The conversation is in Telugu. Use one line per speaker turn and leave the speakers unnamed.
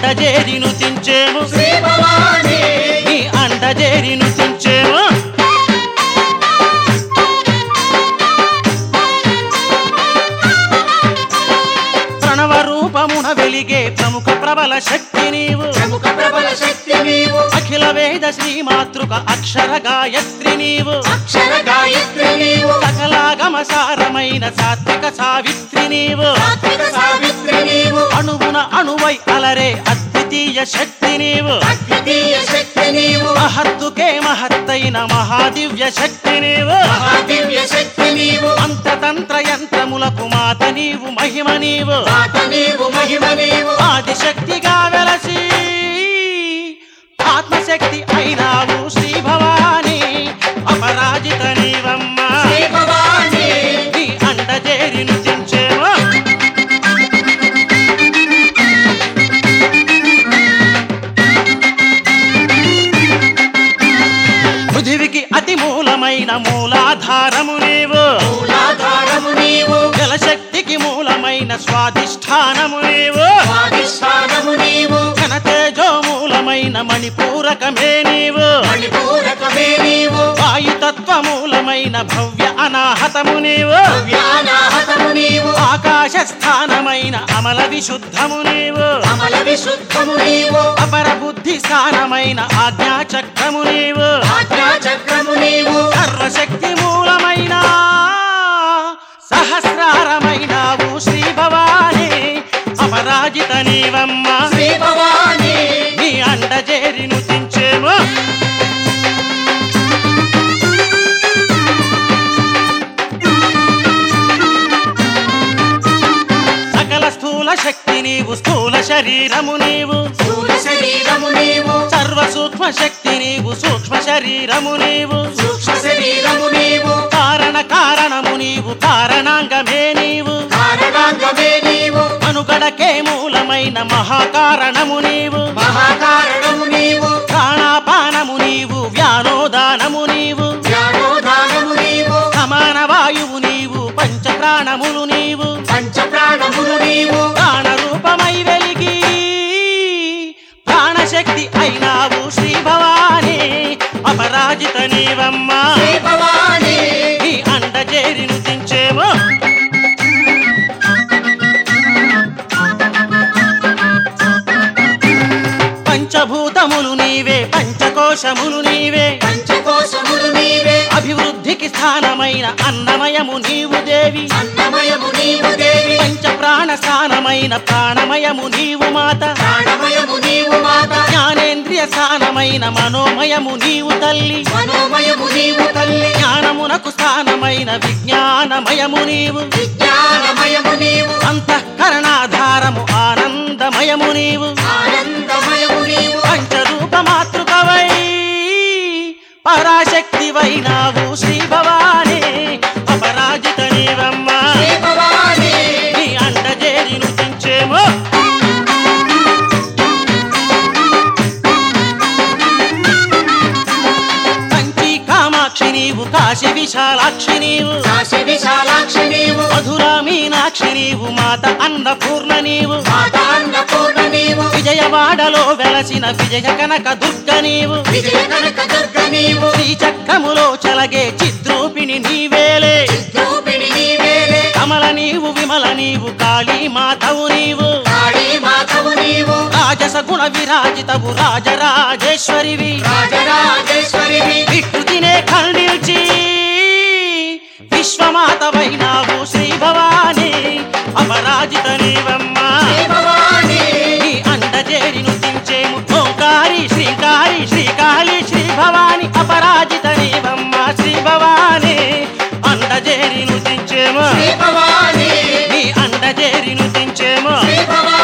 అండజేరి నుతించేము
శ్రీ భవాని
నీ అండజేరి నుతించేము ప్రణవ రూపమున వెలిగే ప్రముఖ ప్రబల శక్తి నీవు
ప్రముఖ ప్రబల శక్తి నీవు
అఖిల వేద శ్రీమాతృక అక్షర గాయత్రి నీవు
అక్షర గాయత్రి నీవు
సకలాగమ సారమైన సాత్విక సావిత్రి నీవు
సాత్విక సావిత్రి నీవు
అణువున అణువై అలరే అద్వితీయ శక్తి నీవు
అద్వితీయ శక్తి నీవు
మహత్తుకే మహత్తైన మహాదివ్య శక్తి నీవు
మహాదివ్య శక్తి నీవు
అంతతంత్ర యంత్రములకు మాత నీవు మహిమ నీవు
మాత నీవు మహిమ నీవు
ఆదిశక్తిగా వెలసి ఆత్మశక్తి అయినావు శ్రీ భవాని అపరాజిత నీవమ్మ
శ్రీ భవాని
నీ అండజేరి నృతించేమో పృథివికి అతి మూలమైన మూలాధారము నీవు
మూలాధారము నీవు
జలశక్తికి మూలమైన స్వాధిష్టానము నీవు
స్వాధిష్టానము నీవు
ఘనతేజో మూలమైన మణిపూరకమే నీవు
మణిపూరకమే నీవు
వాయుతత్వ మూలమైన భవ్య అనాహతము నీవు
వ్యానాహతము నీవు
ఆకాశ స్థానమైన అమల విశుద్ధము నీవు
అమల విశుద్ధము నీవు
అపర బుద్ధి స్థానమైన ఆజ్ఞా చక్రము నీవు
ఆజ్ఞా చక్రము నీవు
సర్వశక్తి మూలమైన సహస్రారమైనావు శ్రీ భవాని అపరాజిత నీవమ్మ
శ్రీ భవాని
నీ అండజేరి నుతించేమో సకల స్థూల శక్తి నీవు స్థూల శరీరము నీవు
స్థూల శరీరము నీవు
సర్వ సూక్ష్మ శక్తి నీవు సూక్ష్మ శరీరము నీవు
సూక్ష్మ శరీరము నీవు
కారణ కారణము నీవు కారణాంగమే నీవు
కారణాంగమే నీవు
మనుగడకే మూలమైన మహాకారణము నీవు
మహాకారణము నీవు
ప్రాణాపానము నీవు వ్యానోదానము నీవు
జ్ఞానోదానము నీవు
సమాన వాయువు నీవు పంచ ప్రాణములు నీవు
పంచ ప్రాణములు నీవు
ప్రాణ రూపమై వెలిగి ప్రాణశక్తి అయినావు శ్రీ భవాని అపరాజిత నీవమ్మ
శ్రీ భవాని
నీ అండజేరి నుతించేమో పంచభూతములు నీవే పంచకోశములు నీవే
పంచకోశములు నీవే
అభివృద్ధికి స్థానమైన అన్నమయము నీవు దేవి
అన్నమయము నీవు దేవి
పంచ ప్రాణ స్థానమైన ప్రాణమయము నీవు మాత
ప్రాణమయము నీవు మాత
జ్ఞానేంద్రియ స్థానమైన మనోమయము నీవు తల్లి
మనోమయము నీవు తల్లి
జ్ఞానమునకు స్థానమైన విజ్ఞానమయము నీవు
విజ్ఞానమయము నీవు
అంతఃకరణాధారము ఆనందమయము నీవు
ఆనందమయము నీవు
పంచరూప మాతృకవై పరాశక్తివైనావు శ్రీ భవాని అపరాజిత నీవమ్మ
శ్రీ భవాని
నీ అండజేరి నృతించేమో కంచి కామాక్షి నీవు కాశీ విశాలాక్షి నీవు
కాశీ విశాలాక్షి నీవు
మధురా మీనాక్షి నీవు మాత అన్నపూర్ణ నీవు
మాత అన్నపూర్ణ నీవు
విజయవాడలో వెలసిన విజయ కనక దుర్గ నీవు
విజయ కనక దుర్గ నీవు
శ్రీచక్రములో చలగే చిద్రూపిణి నీవేలే
రూపిణి నీవేలే
కమల నీవు విమల నీవు కాళీ మాధవు నీవు
కాళీ మాధవు నీవు
రాజస గుణ విరాజితవు రాజరాజేశ్వరివి
రాజరాజేశ్వరివి
వికృతినే ఖండించి విశ్వమాతవైనావు శ్రీ భవాని అపరాజిత నీవమ్మ
శ్రీ భవాని
నీ అండజేరి నుతించేము ఓంకారి శ్రీకారి శ్రీకాళి శ్రీ భవాని అపరాజిత నీవమ్మ శ్రీ భవాని అండజేరి నుతించేము
శ్రీ భవాని
నీ అండజేరి నుతించేము
శ్రీ భవాని